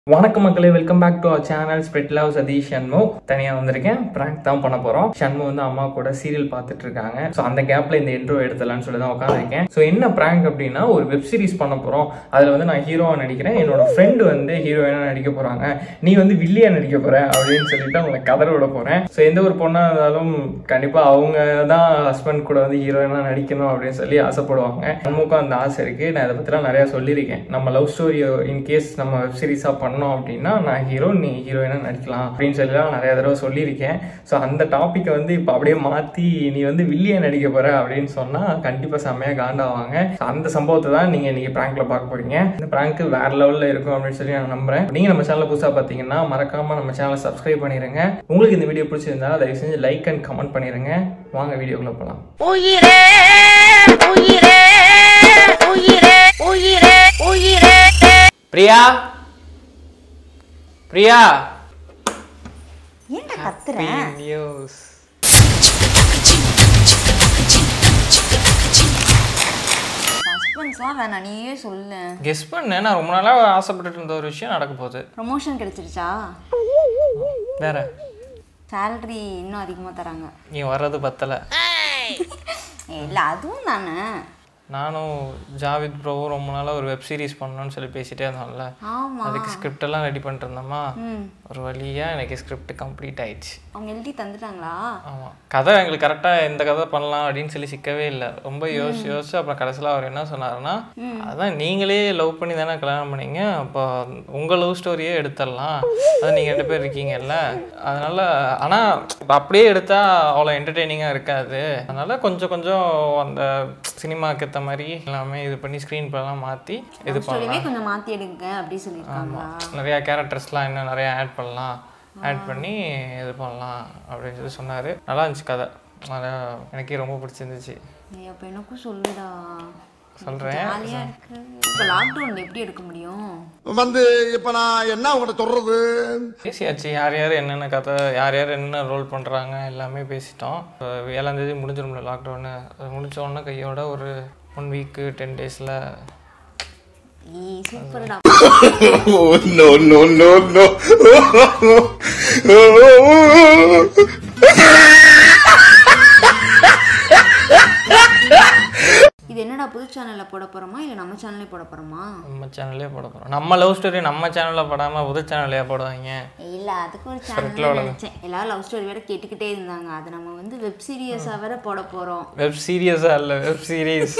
வணக்கம் மக்களே welcome back to our channel spirit love Sathish Shanmu தனியாக வந்திருக்கேன் ப்ராங்க் தான் பண்ண போகிறோம் ஷண்மு வந்து அம்மா கூட சீரியல் பார்த்துட்டு இருக்காங்க ஸோ அந்த கேப்பில் இந்த இன்ட்ரோ எடுத்துலாம்னு சொல்லி தான் உட்காந்துருக்கேன் ஸோ என்ன ப்ராங்க் அப்படின்னா ஒரு வெப் சீரிஸ் பண்ண போகிறோம் அதில் வந்து நான் ஹீரோவாக நடிக்கிறேன் என்னோட ஃப்ரெண்டு வந்து ஹீரோயினாக நடிக்க போகிறாங்க நீ வந்து வில்லியா நடிக்க போகிற அப்படின்னு சொல்லிட்டு அவங்களை கதற விட போகிறேன் ஸோ எந்த ஒரு பொண்ணாக இருந்தாலும் கண்டிப்பாக அவங்க தான் ஹஸ்பண்ட் கூட வந்து ஹீரோயினாக நடிக்கணும் அப்படின்னு சொல்லி ஆசைப்படுவாங்க நமக்கும் அந்த ஆசை இருக்குது நான் இதை பற்றிலாம் நிறையா சொல்லியிருக்கேன் நம்ம லவ் ஸ்டோரி இன்கேஸ் நம்ம வெப் சீரிஸாக பண்ணோம் அப்படின்னா நான் ஹீரோ நீ ஹீரோயினாக நடிக்கலாம் அப்படின்னு சொல்லிலாம் நிறைய தடவை சொல்லியிருக்கேன் ஸோ அந்த டாப்பிக்கை வந்து இப்போ அப்படியே மாற்றி நீ வந்து வில்லியா நடிக்க போகிற அப்படின்னு சொன்னால் கண்டிப்பாக செம்மையாக காண்டாவாங்க So அந்த சம்பவத்தை தான் நீங்கள் இன்னைக்கு ப்ராங்க்ல பார்க்க போறீங்க இந்த ப்ராங்க் வேற லெவலில் இருக்கும் அப்படின்னு சொல்லி நான் நம்புறேன் நீங்கள் நம்ம சேனலை புதுசாக பார்த்தீங்கன்னா மறக்காம நம்ம சேனலை சப்ஸ்கிரைப் பண்ணிடுங்க உங்களுக்கு இந்த வீடியோ பிடிச்சிருந்தா தயவு செஞ்சு லைக் அண்ட் கமெண்ட் பண்ணிடுங்க வாங்க வீடியோக்குள்ள போகலாம் உயிரே உயிரே உயிரே உயிரே உயிரே பிரியா பிரியா ஏன்டா கத்துற நியூஸ் சஸ்பென்ஸ்லாம் வேணாம் நீயே சொல்லு கெஸ் பண்ணேன் நான் ரொம்ப நாளாக ஆசைப்பட்டுட்டு இருந்த ஒரு விஷயம் நடக்க போகுது ப்ரொமோஷன் கிடைச்சிருச்சா வேற சேலரி இன்னும் அதிகமாக தராங்க நீ வர்றது பத்தலை இல்லை அதுவும் தானே நானும் ஜாவித் ப்ரோவும் ரொம்ப நாளாக ஒரு வெப் சீரிஸ் பண்ணணும்னு சொல்லி பேசிட்டே இருந்தோம்ல ஆமாம் அதுக்கு ஸ்கிரிப்ட் எல்லாம் ரெடி பண்ணிட்டு இருந்தோமா ம் ஒரு வழியாக எனக்கு ஸ்கிரிப்ட் கம்ப்ளீட் ஆயிடுச்சு அவங்க எழுதி தந்துட்டாங்களா ஆமாம் கதை எங்களுக்கு கரெக்டாக எந்த கதை பண்ணலாம் அப்படின்னு சொல்லி சிக்கவே இல்லை ரொம்ப யோசிச்சு யோசிச்சு அப்புறம் கடைசியில் அவர் என்ன சொன்னாருன்னா அதான் நீங்களே லவ் பண்ணி தானே கல்யாணம் பண்ணீங்க அப்போ உங்கள் லவ் ஸ்டோரியே எடுத்துடலாம் அது நீங்கள் ரெண்டு பேர் இருக்கீங்கல்ல அதனால ஆனால் அப்படியே எடுத்தால் அவ்வளோ என்டர்டெய்னிங்காக இருக்காது அதனால கொஞ்சம் கொஞ்சம் அந்த சினிமாக்கு ஏற்ற மாதிரி எல்லாமே இது பண்ணி ஸ்க்ரீன் எல்லாம் மாற்றி இது பண்ணலாம் ஸ்டோரியுமே கொஞ்சம் மாற்றி எடுங்க அப்படி சொல்லியிருக்காங்களா நிறையா கேரக்டர்ஸ்லாம் இன்னும் நிறையா ஆட் பண்ணலாம் ஆட் பண்ணி இது பண்ணலாம் அப்படின்னு சொல்லி சொன்னார் நல்லா இருந்துச்சு கதை அதான் எனக்கே ரொம்ப பிடிச்சிருந்துச்சு ஏய், அப்போ எனக்கும் சொல்லுடா சொல்கிறேன் ஜாலியாக இருக்கு இப்போ லாக்டவுனில் எப்படி எடுக்க முடியும் வந்து இப்ப நான் என்ன உங்கள்கிட்ட சொல்றது பேசியாச்சு யார் யார் என்னென்ன கதை யார் யார் என்னென்ன ரோல் பண்ணுறாங்க எல்லாமே பேசிட்டோம் இப்போ ஏழாம் தேதி முடிஞ்சிடும்ல லாக்டவுனு அது முடிஞ்ச உடனே கையோட ஒரு ஒன் வீக்கு டென் டேஸில் ஏய் சூப்பர்டா நோ நோ நோ நோ இது என்னடா புது சேனல்ல போட போறோமா இல்ல நம்ம சேனல்லே போட போறோமா நம்ம சேனல்லே போட போகிறோம் நம்ம லவ் ஸ்டோரி நம்ம சேனலில் போடாமல் புது சேனல்லையே போடுவாங்க இல்ல அதுக்கு ஒரு சேனல் நினைச்சேன் எல்லாரும் லவ் ஸ்டோரி வேற கேட்டுக்கிட்டே இருந்தாங்க அது நம்ம வந்து வெப் சீரியஸா வேற போட போறோம் வெப் சீரியஸாக இல்லை வெப் சீரிஸ்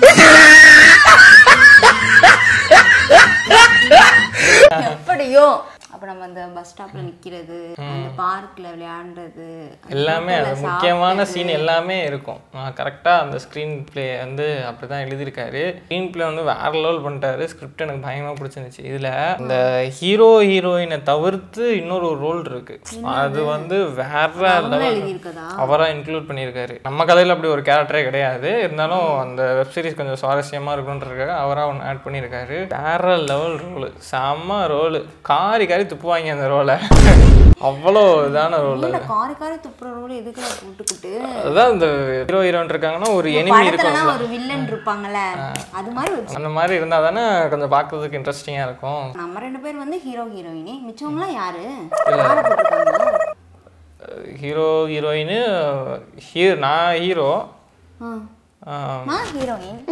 எப்படியோ அப்ப நம்ம அந்த பஸ் ஸ்டாப்ல நிக்கிறது அந்த பார்க்ல விளையாடுறது அந்த எல்லாமே அது hotel ல முக்கியமான சாப்பிட்டது. சீன் எல்லாமே இருக்கும் நான் கரெக்டாக அந்த ஸ்க்ரீன் ப்ளே வந்து அப்படி தான் எழுதியிருக்காரு ஸ்க்ரீன் ப்ளே வந்து வேற லெவல் பண்ணிட்டாரு ஸ்கிரிப்ட் எனக்கு பயங்கரமாக பிடிச்சிருந்துச்சு இதில் இந்த ஹீரோ ஹீரோயினை தவிர்த்து இன்னொரு ஒரு ரோல் இருக்கு அது வந்து வேற அவங்களும் லெவல் எழுதியிருக்கதா அவராக இன்க்ளூட் பண்ணியிருக்காரு நம்ம கதையில் அப்படி ஒரு கேரக்டரே கிடையாது இருந்தாலும் அந்த வெப் சீரிஸ் கொஞ்சம் சுவாரஸ்யமாக இருக்குன்றதுக்காக அவராக ஒன்று ஆட் பண்ணியிருக்காரு வேற லெவல் ரோலு செம்ம ரோலு காரி காரி துப்புவாங்க அந்த ரோலை அவ்வளோ இதான ரோல் இல்ல காரி காரி துப்புற ரோல் எதுக்குடா போட்டுக்கிட்டு அதான் இந்த ஹீரோ ஹீரோன் இருக்காங்கன்னா ஒரு எனிமி படத்துலலாம் இருக்கும் ஒரு வில்லன் இருப்பாங்கல்ல அது மாதிரி வச்சு அந்த மாதிரி இருந்தால் தானே கொஞ்சம் பார்க்கறதுக்கு இன்ட்ரெஸ்டிங்காக இருக்கும் நம்ம ரெண்டு பேர் வந்து ஹீரோ ஹீரோயினி மிச்சவங்களாம் யாரு யாரை போட்டிருக்காங்க ஹீரோ ஹீரோயின் ஹீ நான் ஹீரோ ஆ. நான் ஹீரோயின்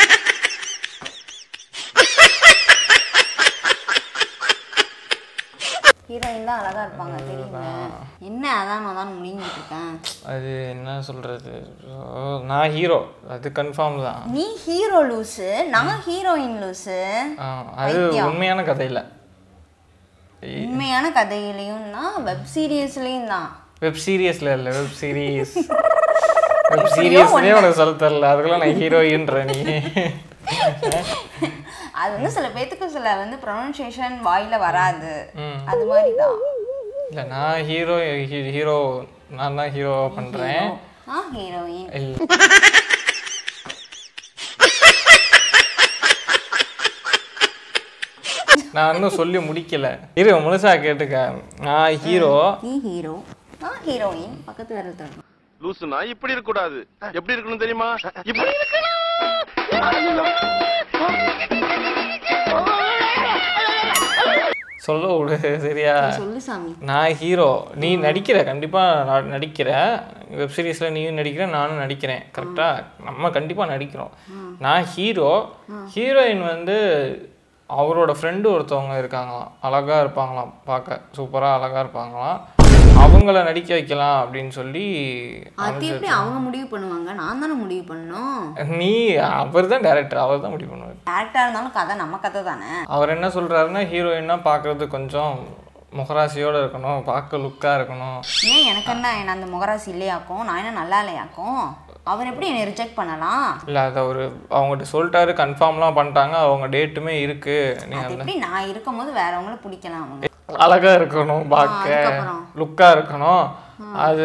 ஹீரோயின் தான் அழகா இருப்பாங்க தெரியுங்க என்ன அதான் நான் தான் முழுங்கிட்டு இருக்கேன் அது என்ன சொல்கிறது நான் ஹீரோ அது கன்ஃபார்ம் தான் நீ ஹீரோ லூசு நான் ஹீரோயின் லூசு ஆ, அது உண்மையான கதை இல்லை உண்மையான கதையிலையும் தான் வெப் சீரியஸ்லயும் தான் வெப் சீரியஸில் இல்லை வெப் சீரிஸ் வெப் சீரியஸ்லேயே உனக்கு சொல்ல தெரில அதுக்கெல்லாம் நான் ஹீரோயின்ற நீ அது வந்து சில பேத்துக்கு சில வந்து ப்ரொனன்சியேஷன் வாயில வராது அது மாதிரி தான் இல்லை நான் ஹீரோ ஹீரோ நான் தான் ஹீரோவாக பண்ணுறேன் நான் ஹீரோயின் இல்லை நான் இன்னும் சொல்லி முடிக்கல இரு முழுசா கேட்டுக்க நான் ஹீரோ நீ ஹீரோ நான் ஹீரோயின் பக்கத்து வேற தரணும் லூசுனா இப்படி இருக்க கூடாது எப்படி இருக்கணும் தெரியுமா இப்படி ஸோ சொல்ல விடு சரியா சொல்லு சாமி நான் ஹீரோ நீ நடிக்கிற கண்டிப்பாக நான் நடிக்கிற வெப் சீரிஸில் நீயும் நடிக்கிற நானும் நடிக்கிறேன் கரெக்டாக நம்ம கண்டிப்பாக நடிக்கிறோம் நான் ஹீரோ ஹீரோயின் வந்து அவரோட ஃப்ரெண்டு ஒருத்தவங்க இருக்காங்களாம் அழகாக இருப்பாங்களாம் பார்க்க சூப்பராக அழகாக இருப்பாங்களாம் அவங்கள நடிக்க வைக்கலாம் அப்படின்னு சொல்லி அது எப்படி அவங்க முடிவு பண்ணுவாங்க நான் தானே முடிவு பண்ணணும் நீ அவர் தான் டேரக்டர் அவர் தான் முடிவு பண்ணுவார் டேரக்டா இருந்தாலும் கதை நம்ம கதை தானே அவர் என்ன சொல்கிறாருன்னா ஹீரோயின்னா பார்க்குறது கொஞ்சம் முகராசியோடு இருக்கணும் பார்க்க லுக்காக இருக்கணும் ஏன் எனக்கு என்ன என்ன அந்த முகராசி இல்லையாக்கும் நான் என்ன நல்லா இல்லையாக்கும் அவர் எப்படி என்னை ரிஜெக்ட் பண்ணலாம் இல்லை அதை ஒரு அவங்ககிட்ட சொல்லிட்டாரு கன்ஃபார்ம்லாம் பண்ணிட்டாங்க அவங்க டேட்டுமே இருக்கு நீ அது எப்படி நான் இருக்கும்போது வேறவங்கள பிடிக்கலாம் அவங்க அழகா இருக்கணும் பார்க்க அதுக்கப்புறம்? லுக்கா இருக்கணும் அது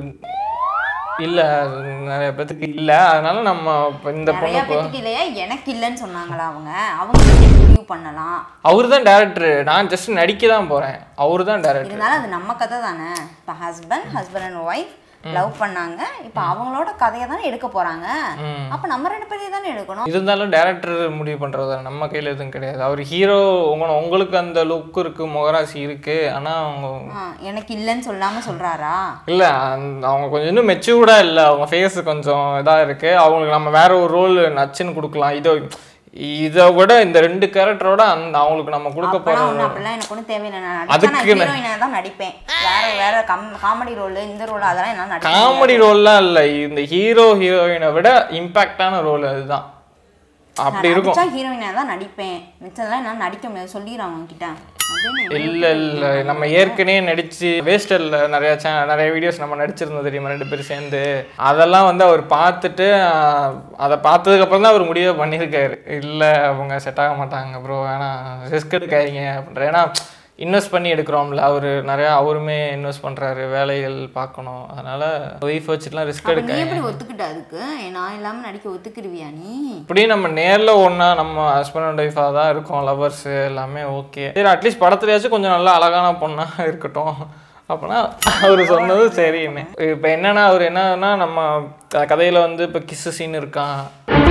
இல்ல அது நிறைய பேத்துக்கு இல்ல அதனால நம்ம இப்ப இந்த நிறைய பொண்ணு பேத்துக்கு இல்லையா எனக்கு இல்லைன்னு சொன்னாங்களா அவங்க அவங்க எப்படி முடிவு பண்ணலாம் அவரு தான் டேரக்டர் நான் ஜஸ்ட் நடிக்க தான் போறேன் அவரு தான் டேரக்டர் இருந்தாலும் அது நம்ம கதை தானே இப்போ husband husband and wife love பண்ணாங்க இப்போ அவங்களோட கதையை தானே எடுக்க போறாங்க அப்போ நம்ம ரெண்டு பேரையும் தானே எடுக்கணும் இருந்தாலும் டேரக்டர் முடிவு பண்றது தானே. நம்ம கையில எதுவும் கிடையாது அவர் ஹீரோ உங்க உங்களுக்கு அந்த லுக் இருக்கு முகராசி இருக்கு ஆனா அவங்க ஆ, எனக்கு இல்லைன்னு சொல்லாம சொல்றாரா இல்ல அந்த- அவங்க கொஞ்சம் இன்னும் மெச்சூர்டா இல்ல அவங்க ஃபேஸ் கொஞ்சம் இதா இருக்கு அவங்களுக்கு நம்ம வேற ஒரு ரோல் நச்சுன்னு கொடுக்கலாம் இதோ இதை விட இந்த ரெண்டு கேரக்டரோட அந்த அவங்களுக்கு நம்ம கொடுக்க அப்பெல்லாம் போற ஒன்றும் அப்படிலாம் எனக்கு ஒன்றும் தேவையில்லை நான் நடிச்சா அதுக்கு நான் ஹீரோயினாக தான் நடிப்பேன் வேற வேற கம் காமெடி ரோல் இந்த ரோல் அதெல்லாம் என்னால் நடிக்க காமெடி ரோல்லாம் இல்ல இந்த ஹீரோ ஹீரோயினை விட இம்பாக்டான ரோல் அதுதான் அப்படி இருக்கும் நடிச்சா ஹீரோயினாக தான் நடிப்பேன் மிச்சதெல்லாம் என்னால் நடிக்க முடியாது சொல்லிடுறாங்க அவங்க கிட்ட அப்படின்னு இல்ல இல்ல நம்ம ஏற்கனவே நடிச்சு வேஸ்டல்ல நிறைய channel நிறைய வீடியோஸ் நம்ம நடிச்சிருந்தோம் தெரியுமா ரெண்டு பேரும் சேர்ந்து அதெல்லாம் வந்து அவர் பார்த்துட்டு ஆஹ், அதை பார்த்ததுக்கு அப்புறம் தான் அவர் முடிவே பண்ணியிருக்காரு இல்ல அவங்க செட் ஆக மாட்டாங்க ப்ரோ வேணாம் ரிஸ்க் எடுக்காதீங்க அப்படின்ற ஏன்னா இன்வெஸ்ட் பண்ணி எடுக்கிறோம்ல அவர் நிறையா அவருமே இன்வெஸ்ட் பண்றாரு வேலைகள் பார்க்கணும் அதனால ஒய்ஃப் வச்சுட்டுலாம் ரிஸ்க் அப்ப எடுக்க நீ எப்படி ஒத்துக்கிட்ட அதுக்கு நான் இல்லாம நடிக்க ஒத்துக்கிருவியா நீ இப்படி நம்ம நேர்ல ஒண்ணா நம்ம ஹஸ்பண்ட் அண்ட் ஒய்ஃபாக தான் இருக்கோம் லவர்ஸ் எல்லாமே ஓகே சரி அட்லீஸ்ட் படத்துலயாச்சும் கொஞ்சம் நல்லா அழகான பொண்ணா இருக்கட்டும் அப்பனா அவர் சொன்னது சரின்னு இப்போ என்னன்னா அவர் என்னன்னா நம்ம க- கதையில வந்து இப்போ கிஸ் சீன் இருக்கான்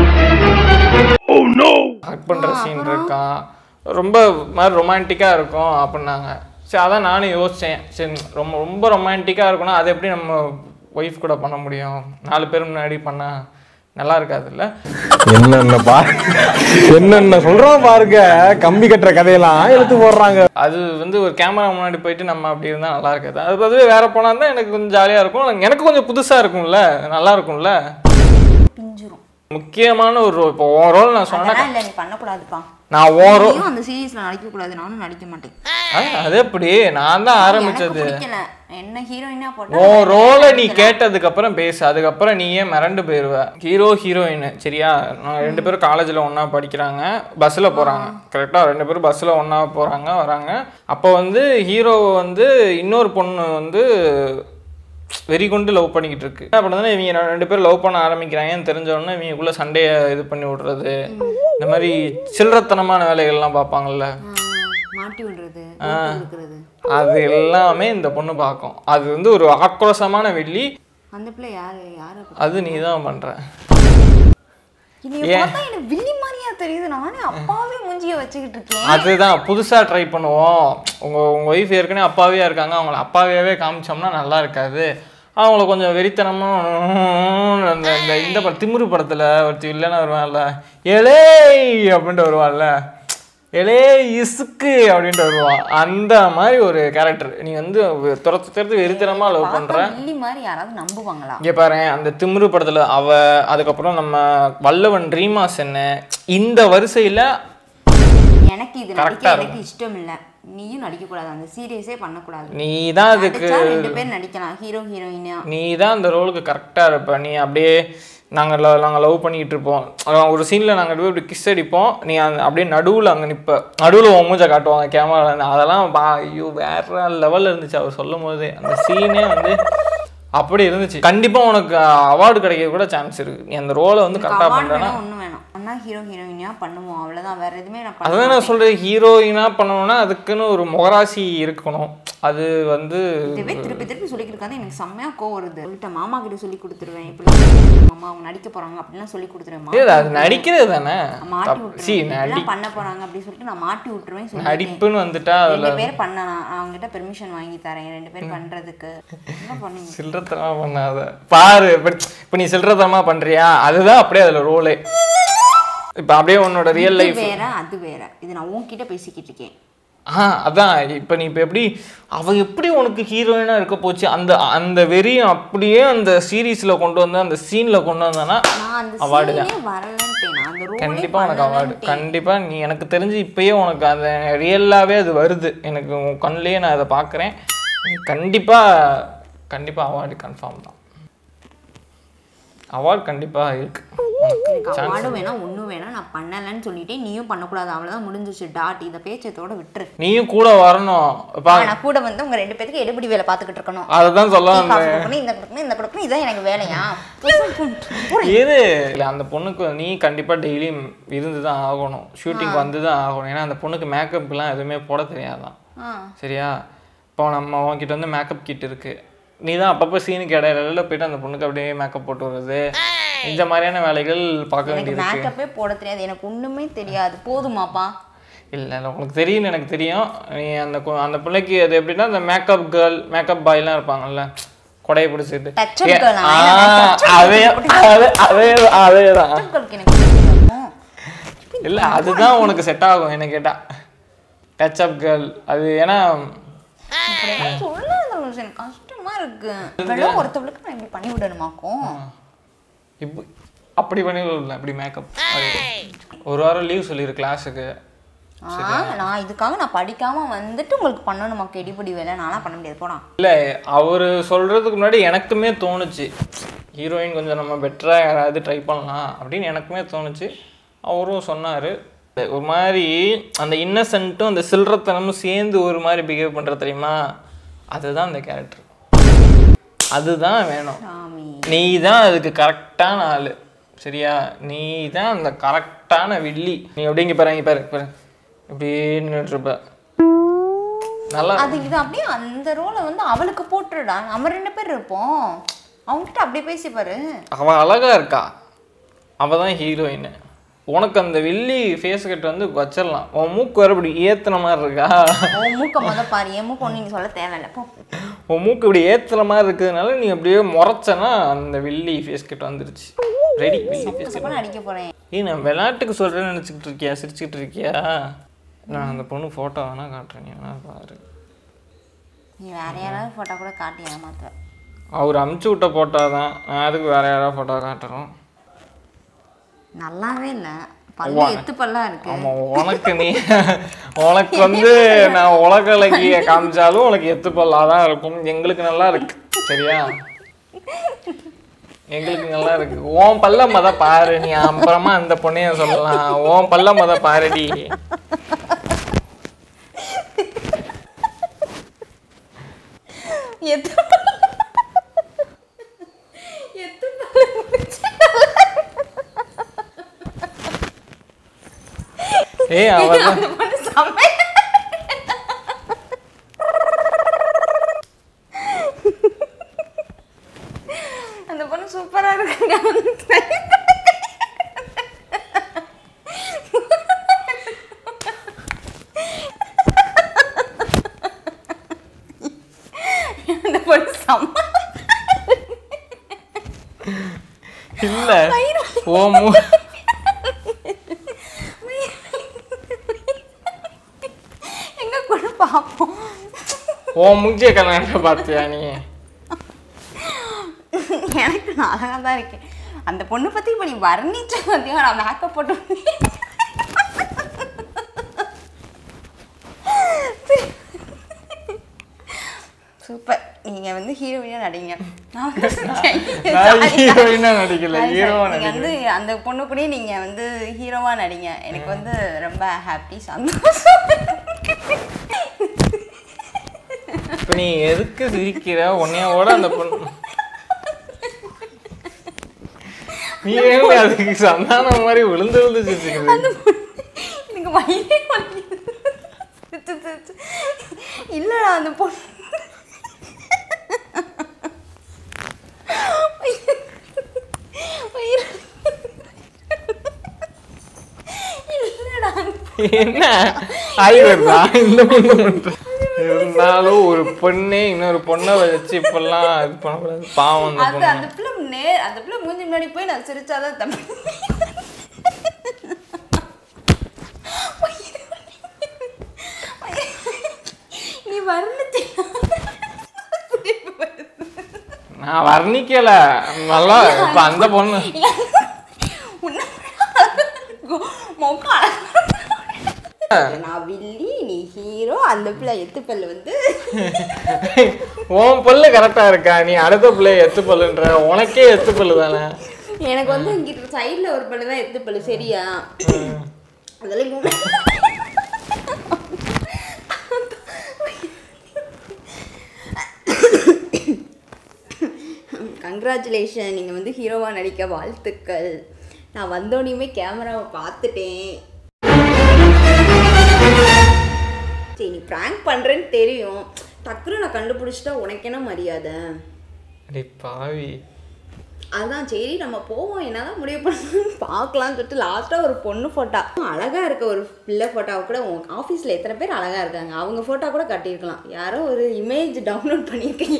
ஹக் பண்ற சீன் இருக்கான் ரொம்ப மாதிரி ரொமான்டிக்கா இருக்கும் அப்படின்னாங்க சரி அதான் நானும் யோசிச்சேன் சரி ரொம்ப ரொம்ப ரொமான்டிக்கா இருக்கும்னா அதை எப்படி நம்ம ஒய்ஃப் கூட பண்ண முடியும் நாலு பேர் முன்னாடி பண்ணா நல்லா இருக்காதுல்ல என்னென்ன பா என்னென்ன சொல்றோம் பாருங்க கம்பி கட்டுற கதையெல்லாம் எடுத்து போடுறாங்க அது வந்து ஒரு கேமரா முன்னாடி போயிட்டு நம்ம அப்படி இருந்தால் நல்லா இருக்காது அது அதுவே வேற போனா தான் எனக்கு கொஞ்சம் ஜாலியாக இருக்கும் எனக்கு கொஞ்சம் புதுசாக இருக்கும்ல நல்லா இருக்கும்ல பிஞ்சிரும் முக்கியமான ஒரு ரோல் இப்போ உன் ரோல் நான் சொன்னேன் அதெல்லாம் இல்லை நீ பண்ணக்கூடாதுப்பா நான் ஓன் ரோல் நீயும் அந்த சீரீஸ்ல நடிக்க கூடாது நானும் நடிக்க மாட்டேன் அது எப்படி நான் தான் ஆரம்பிச்சது எனக்கு பிடிக்கல என்ன ஹீரோயினா போட்டா உன் ரோலை நீ கேட்டதுக்கு அப்புறம் பேசு அதுக்கப்புறம் நீ ஏன் மிரண்டு போயிருவ ஹீரோ ஹீரோயின் சரியா நான் ரெண்டு பேரும் காலேஜில் ஒன்றா படிக்கிறாங்க பஸ்ஸில் போகிறாங்க கரெக்டாக ரெண்டு பேரும் பஸ்ஸில் ஒன்றா போகிறாங்க வராங்க அப்போ வந்து ஹீரோ வந்து இன்னொரு பொண்ணு வந்து வெறி கொண்டு லவ் பண்ணிக்கிட்டு இருக்கு என்ன பண்ணுதுன்னா இவங்க ரெண்டு பேரும் லவ் பண்ண ஆரம்பிக்கிறாங்கன்னு தெரிஞ்ச உடனே இவங்களுக்குள்ள சண்டையை இது பண்ணி விடுறது இந்த மாதிரி சில்லறத்தனமான வேலைகள்லாம் பார்ப்பாங்கல்ல ஆ, மாட்டி விடுறது போட்டு கொடுக்கறது அது எல்லாமே இந்த பொண்ணு பார்க்கும் அது வந்து ஒரு ஆக்ரோஷமான வெள்ளி அந்த பிள்ளை யாரு யாரு அது நீ தான் பண்ற இது பார்த்தா எனக்கு வில்லி மாதிரியா தெரியுது நானே அப்பாவே மூஞ்சிய வச்சுக்கிட்டு இருக்கேன் அதுதான் புதுசா ட்ரை பண்ணுவோம் உங்க உங்க ஒய்ஃப் ஏற்கனவே அப்பாவியா இருக்காங்க அவங்கள அப்பாவியாவே காமிச்சோம்னா நல்லா இருக்காது அவங்கள கொஞ்சம் வெறித்தனமா அந்த இந்த இந்த படம் திமிரு படத்துல ஒருத்தி இல்லைன்னா வருவான்ல ஏலே அப்படின்ட்டு வருவான்ல எலே இசுக்கு அப்படின்ட்டு வருவான் அந்த மாதிரி ஒரு கேரக்டர் நீ வந்து துரத்து துரத்து வெறித்தனமா லவ் பண்ற பார்த்தா வில்லி மாதிரி யாராவது நம்புவாங்களா இங்கே பாரு அந்த திமிரு படத்துல அவ அதுக்கப்புறம் நம்ம வல்லவன் ரீமாஸ் என்ன இந்த வரிசையில எனக்கு இது Correct நடிக்க ஆ எனக்கு இஷ்டம் இல்ல நீயும் நடிக்க கூடாது அந்த சீரியஸே பண்ணக்கூடாது நீ தான் அதுக்கு நடிச்சா ரெண்டு பேர் நடிக்கலாம் ஹீரோ ஹீரோயினா நீ தான் அந்த ரோலுக்கு கரெக்டாக இருப்ப நீ அப்படியே நாங்கள் நாங்கள் லவ் பண்ணிக்கிட்டு இருப்போம் அதான் ஒரு சீனில் நாங்கள் போய் இப்படி கிஸ் அடிப்போம் நீ அந்த அப்படியே நடுவில் அங்கே நிற்ப நடுவில் உன் மூஞ்ச காட்டுவாங்க கேமரா அதெல்லாம் பா ஐயோ வேற லெவலில் இருந்துச்சு அவர் சொல்லும் போது அந்த சீனே வந்து அப்படி இருந்துச்சு கண்டிப்பாக உனக்கு அவார்டு கிடைக்க கூட சான்ஸ் இருக்கு நீ அந்த ரோலை வந்து கரெக்டாக அவார்டு பண்ணுறேன்னா வேணும் ஒண்ணு வேணும் அந்த பண்ணா ஹீரோ ஹீரோயினியா பண்ணுவோம் அவ்வளவுதான் வேற எதுவுமே நான் அதான் பண்ண நான் சொல்றேன் ஹீரோயினா பண்ணணும்னா அதுக்குன்னு ஒரு முகராசி இருக்கணும் அது வந்து இதுவே திருப்பி திருப்பி சொல்லிக்கிட்டு இருக்காது எனக்கு செம்மையா கோவம் வருது சொல்லிட்டேன் மாமா கிட்ட சொல்லி கொடுத்துருவேன் இப்படி மாமா அவங்க நடிக்க போறாங்க அப்படிலாம் சொல்லி கொடுத்துருவேன் இல்ல, அது நடிக்கிறது தானே மாட்டி தப்பு. See, விட்டுருவேன் நடி இப்படிலாம் பண்ண போறாங்க அப்படின்னு சொல்லிட்டு நான் மாட்டி விட்டுருவேன் சொல்லிட்டேன். நடிப்புன்னு வந்துட்டா அதுல ரெண்டு பேர் பண்ண நான் அவங்ககிட்ட பெர்மிஷன் வாங்கி தரேன் ரெண்டு பேர் பண்றதுக்கு என்ன பண்ணுங்க சில்லறத்தனமா பண்ணாத பாரு இப்ப இப்ப நீ சில்லறத்தனமா பண்றியா அதுதான் அப்படியே அதுல ரோலே இப்ப அப்படியே உன்னோட ரியல் இது லைஃப் வேற அது வேற இது நான் உன்கிட்ட பேசிக்கிட்டு இருக்கேன் ஆ அதான் இப்போ நீ இப்போ எப்படி அவ எப்படி உனக்கு ஹீரோயினாக இருக்க போச்சு அந்த அந்த வெறியும் அப்படியே அந்த சீரீஸில் கொண்டு வந்து அந்த சீனில் கொண்டு வந்தானா நான் அந்த Award சீனே வரலன்ட்டேன் நான் அந்த ரோலே கண்டிப்பாக உனக்கு அவார்டு கண்டிப்பாக நீ எனக்கு தெரிஞ்சு இப்பயே உனக்கு அந்த ரியலாகவே அது வருது எனக்கு உன் கண்ணிலேயே நான் அதை பார்க்குறேன் நீ கண்டிப்பாக கண்டிப்பாக அவார்டு கன்ஃபார்ம் தான் அவார்டு கண்டிப்பாக இருக்கு எனக்கு அவார்டும் வேணாம் ஒன்றும் வேணாம் நான் பண்ணலைன்னு சொல்லிட்டே நீயும் பண்ணக்கூடாது அவ்வளோதான் முடிஞ்சிச்சு டாட் இந்த பேச்சத்தோட விட்டுரு நீயும் கூட வரணும் பா நான் கூட வந்து உங்க ரெண்டு பேத்துக்கு எடுபடி வேலை பார்த்துக்கிட்டு இருக்கணும் அதை தான் சொல்ல டீ, வந்தேன் காஃபி கொடுக்கணும் இந்த கொடுக்கணும் இந்த கொடுக்கணும் இதான் எனக்கு வேலையா இரு இல்ல அந்த பொண்ணுக்கு நீ கண்டிப்பா டெய்லியும் இருந்து தான் ஆகணும் ஷூட்டிங் வந்து தான் ஆகணும் ஏன்னா அந்த பொண்ணுக்கு மேக்கப்லாம் எதுவுமே போட தெரியாதான் ஆ சரியா இப்போ நம்ம உன்கிட்ட வந்து மேக்கப் கிட் இருக்கு நீ தான் அப்பப்போ சீனுக்கு இடையில போயிட்டு அந்த பொண்ணுக்கு அப்படியே மேக்கப் போட்டு வர்றது இந்த மாதிரியான வேலைகள் பார்க்க எனக்கு வேண்டியிருக்கு மேக்கப்பே போட தெரியாது எனக்கு ஒண்ணுமே தெரியாது போதுமாப்பா இல்லை இல்லை உனக்கு தெரியும்னு எனக்கு தெரியும் நீ அந்த கு- அந்த பிள்ளைக்கு அது எப்படின்னா அந்த மேக்கப் கேர்ள் மேக்கப் பாய்லாம் இருப்பாங்கல்ல கொடையை பிடிச்சிட்டு Touch up ஏ, girl ஆ? ஆ, touch up அதே அதே அதே அதே தான் உங்களுக்கு எனக்கு தெரியாதுமோ? இல்ல அதுதான் உனக்கு செட் ஆகும் என்ன கேட்டா டச் அப் கேர்ள் அது ஏன்னா அப்படியெல்லாம் சொல்லாத லூசு, எனக்கு கஷ்டமா இருக்கு இவ்வளவு ஒருத்தவளுக்கு நான் இப்படி பண்ணி விடணுமாக்கும் இப்போ அப்படி பண்ணி விடல அப்படி மேக்கப் ஒரு வாரம் லீவ் சொல்லிடு கிளாஸுக்கு ஆ நான் இதுக்காக நான் படிக்காம வந்துட்டு உங்களுக்கு பண்ணணுமாக்கு எடிபடி வேலை நானா பண்ண முடியாது போடா இல்ல அவரு சொல்றதுக்கு முன்னாடி எனக்குமே தோணுச்சு ஹீரோயின் கொஞ்சம் நம்ம பெட்டரா யாராவது ட்ரை பண்ணலாம் அப்படின்னு எனக்குமே தோணுச்சு அவரும் சொன்னாரு ஒரு மாதிரி அந்த இன்னசென்ட்டும் அந்த சில்லறத்தனமும் சேர்ந்து ஒரு மாதிரி பிஹேவ் பண்ற தெரியுமா அதுதான் அந்த கேரக்டர் அதுதான் வேணும் சாமி நீ தான் அதுக்கு கரெக்டான ஆளு சரியா நீ தான் அந்த கரெக்டான வில்லி நீ அப்படிங்க பாரு இங்க பாரு பாரு இப்படியே நின்னுட்டு இருப்ப நல்லா அது இது அப்படியே அந்த ரோலை வந்து அவளுக்கு போட்டுடுடா நம்ம ரெண்டு பேர் இருப்போம் அவங்ககிட்ட அப்படியே பேசி பாரு அவ அழகா இருக்கா அவ தான் ஹீரோயின் உனக்கு அந்த வில்லி ஃபேஸ் கட் வந்து வச்சிடலாம் உன் மூக்கு வேற இப்படி ஏத்துன மாதிரி இருக்கா உன் மூக்க முத பாரு என் மூக்கு ஒண்ணு நீ சொல்ல தேவையில்ல போ உன் மூக்கு இப்படி ஏத்துன மாதிரி இருக்கிறதுனால நீ அப்படியே முறைச்சனா அந்த வில்லி ஃபேஸ் கட் வந்துருச்சு ரெடி வில்லி ஃபேஸ் கட் சப்பன அடிக்க போறேன் ஏய் நான் விளையாட்டுக்கு சொல்றேன்னு நினச்சிக்கிட்டு இருக்கியா சிரிச்சுக்கிட்டு இருக்கியா நான் அந்த பொண்ணு ஃபோட்டோ வேணா காட்டுறேன் நீ வேணா பாரு நீ வேற யாராவது போட்டோ கூட காட்டி ஏமாத்த அவர் அமுச்சு விட்ட ஃபோட்டோ தான் நான் அதுக்கு வேற யாராவது ஃபோட்டோ காட்டுறோம் நல்லாவே இல்ல பல்லு எத்து பல்லா இருக்கு ஆமா உனக்கு நீ உனக்கு வந்து நான் உலக இலக்கிய காமிச்சாலும் உனக்கு எத்து பல்லா தான் இருக்கும் எங்களுக்கு நல்லா இருக்கு சரியா எங்களுக்கு நல்லா இருக்கு உன் பல்ல மத பாரு நீ அப்புறமா அந்த பொண்ணைய சொல்லலாம் உன் பல்ல மத பாருடி எத்து எத்து பல்லு முடிச்சு ஏய் அவதான் அந்த பொண்ணு செம்மையா அந்த பொண்ணு சூப்பரா இருக்குங்க அந்த பொண்ணு செம்ம இல்ல ஓ மூ எங்க கூட பாப்போம் ஓ மூஞ்சிய கல்யாணத்தை பார்த்தியா நீ எனக்கு நான் அழகா தான் இருக்கேன் அந்த பொண்ணு பத்தி இப்ப நீ வர்ணிச்ச பத்தியா நான் மேக்கப் போட்டு வந்தேன். சூப்பர் நீங்க வந்து ஹீரோயினா நடிங்க நான் வந்து நான் ஹீரோயினா நடிக்கல Sorry, sorry. ஹீரோவா நீங்க நடிக்கல வந்து அந்த பொண்ணு கூட நீங்க வந்து ஹீரோவா நடிங்க எனக்கு வந்து ரொம்ப ஹாப்பி சந்தோஷம் இப்ப நீ எதுக்கு சிரிக்கிற உன்னையோட அந்த பொண்ணு நீ ஏன் அதுக்கு சந்தானம் மாதிரி விழுந்து விழுந்து சிரிச்சுக்குது அந்த பொண்ணு எனக்கு வயிறே வலிக்குது. து, து, து. இல்லடா அந்த பொண்ணு வயிறு இல்லடா என்ன ஆய் வருதா இந்த பொண்ணு மட்டும் இருந்தாலும் ஒரு பொண்ணே இன்னொரு பொண்ணை வச்சு இப்பெல்லாம் இது பண்ணக்கூடாது பாவம் அந்த அது பொண்ணு அந்த பிள்ளை நே அந்த பிள்ளை மூஞ்சி முன்னாடி போய் நான் சிரிச்சாதான் தம்பி நீ வர்ணிச்சு நான் வர்ணிக்கல நல்லா இப்ப அந்த பொண்ணு நான் வில்லி நீ ஹீரோ அந்த பிள்ளை எத்து பல்லு வந்து உன் பல்லு கரெக்டா இருக்கா நீ அடுத்த பிள்ளைய எத்து பல்லுன்ற உனக்கே எத்து பல்லு தானே எனக்கு வந்து இங்கிட்ட சைடுல ஒரு பல்லு தான் எத்து பல்லு சரியா அதெல்லாம் இங்க கங்க்ராச்சுலேஷன் நீங்கள் வந்து ஹீரோவாக நடிக்க வாழ்த்துக்கள் நான் வந்தோடனையுமே கேமராவை பார்த்துட்டேன் சரி நீ ப்ராங்க் பண்ணுறேன்னு தெரியும் டக்குன்னு நான் கண்டுபிடிச்சிட்டா உனக்கு என்ன மரியாதை அடி பாவி அதான் சரி நம்ம போவோம் என்னதான் முடிவு பண்ணணும்னு பார்க்கலாம்னு சொல்லிட்டு லாஸ்ட்டாக ஒரு பொண்ணு ஃபோட்டோ அழகாக இருக்க ஒரு பிள்ளை ஃபோட்டோவை கூட உங்கள் ஆஃபீஸில் எத்தனை பேர் அழகாக இருக்காங்க அவங்க ஃபோட்டோ கூட கட்டியிருக்கலாம் யாரோ ஒரு இமேஜ் டவுன்லோட் பண்ணியிருக்கீங்க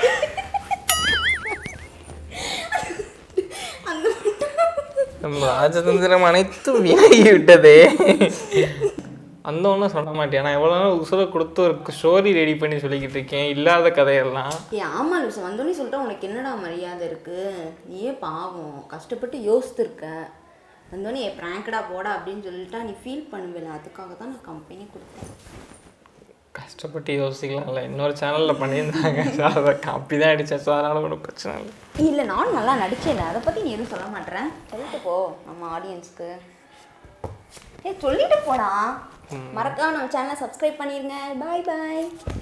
அந்த நம்ம ராஜதந்திரம் அனைத்தும் விலகி விட்டதே அந்த ஒன்றும் சொல்ல மாட்டேன் நான் எவ்வளோ நாள் உசுரை கொடுத்து ஒரு ஸ்டோரி ரெடி பண்ணி சொல்லிக்கிட்டு இருக்கேன் இல்லாத கதையெல்லாம் ஏ ஆமாம் லூசு வந்தோடனே சொல்லிட்டா உனக்கு என்னடா மரியாதை இருக்குது நீயே பாவம் கஷ்டப்பட்டு யோசித்திருக்க வந்தோடனே ஏ ப்ராங்கடா போடா அப்படின்னு சொல்லிட்டா நீ ஃபீல் பண்ணுவில்ல அதுக்காக தான் நான் கம்பெனி கொடுத்தேன் கஷ்டப்பட்டு யோசிக்கலாம்ல இன்னொரு சேனலில் பண்ணியிருந்தாங்க ஸோ அதை காப்பி தான் அடித்தேன் ஸோ அதனால் ஒன்றும் பிரச்சனை இல்லை இல்லை நானும் நல்லா நடிச்சேன் அதை பற்றி நீ எதுவும் சொல்ல மாட்டேறேன் சொல்லிட்டு போ நம்ம ஆடியன்ஸ்க்கு ஏ சொல்லிட்டு போடா மறக்காம நம்ம சேனலை சப்ஸ்கிரைப் பண்ணிருங்க பாய் பாய்